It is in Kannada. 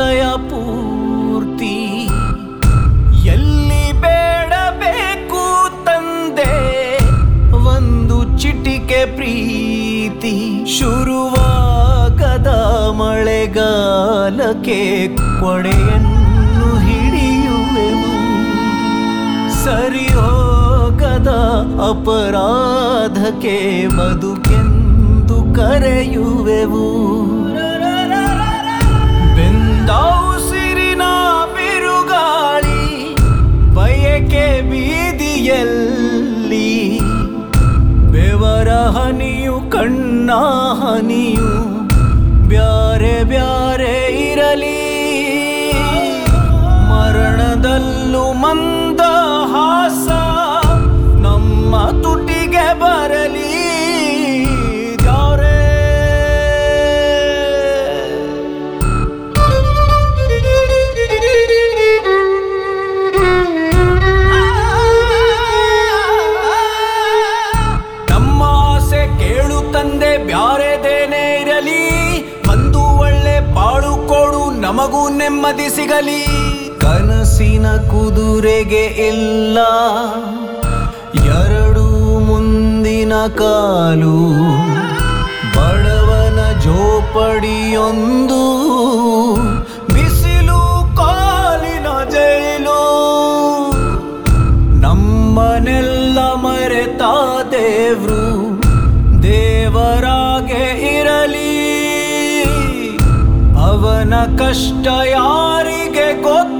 ಹೃದಯ ಪೂರ್ತಿ ಎಲ್ಲಿ ಬೇಡಬೇಕು ತಂದೆ ಒಂದು ಚಿಟಿಕೆ ಪ್ರೀತಿ ಶುರುವಾಗದ ಮಳೆಗಾಲಕ್ಕೆ ಕೊಡೆಯನ್ನು ಹಿಡಿಯುವೆವು ಸರಿ ಹೋಗದ ಅಪರಾಧಕ್ಕೆ ಬದುಕೆಂದು ಕರೆಯುವೆವು ಬೆಂದೌಸಿರಿನ ಬಿರುಗಾಳಿ ಬಯಕೆ ಬೀದಿಯಲ್ಲಿ ಬೆವರ ಹನಿಯು ಕಣ್ಣ ಹನಿಯು ಬ್ಯಾರೆ ಬ್ಯಾರೆ ಇರಲಿ ಮರಣದಲ್ಲೂ ಮಂದ ಹಾಸ ನಮ್ಮ ತುಟಿಗೆ ಬರಲಿ ದ್ಯಾರೇ. ನಮ್ಮ ಆಸೆ ಕೇಳು ತಂದೆ ಬ್ಯಾರೆದೇನೇ ಇರಲಿ ಒಂದು ಒಳ್ಳೆ ಬಾಳು ಕೊಡು ನಮಗೂ ನೆಮ್ಮದಿ ಸಿಗಲಿ ಕನಸಿನ ಕುದುರೆಗೆ ಇಲ್ಲ ಎರಡು ಮುಂದಿನ ಕಾಲು ಬಡವನ ಜೋಪಡಿಯೊಂದು ಬಿಸಿಲು ಕಾಲಿನ ಜೈಲು ನಮ್ಮನೆಲ್ಲ ಮರೆತ ದೇವ್ರು ದೇವರಾಗೆ ಇರಲಿ ಅವನ ಕಷ್ಟ ಯಾರಿಗೆ ಗೊತ್ತು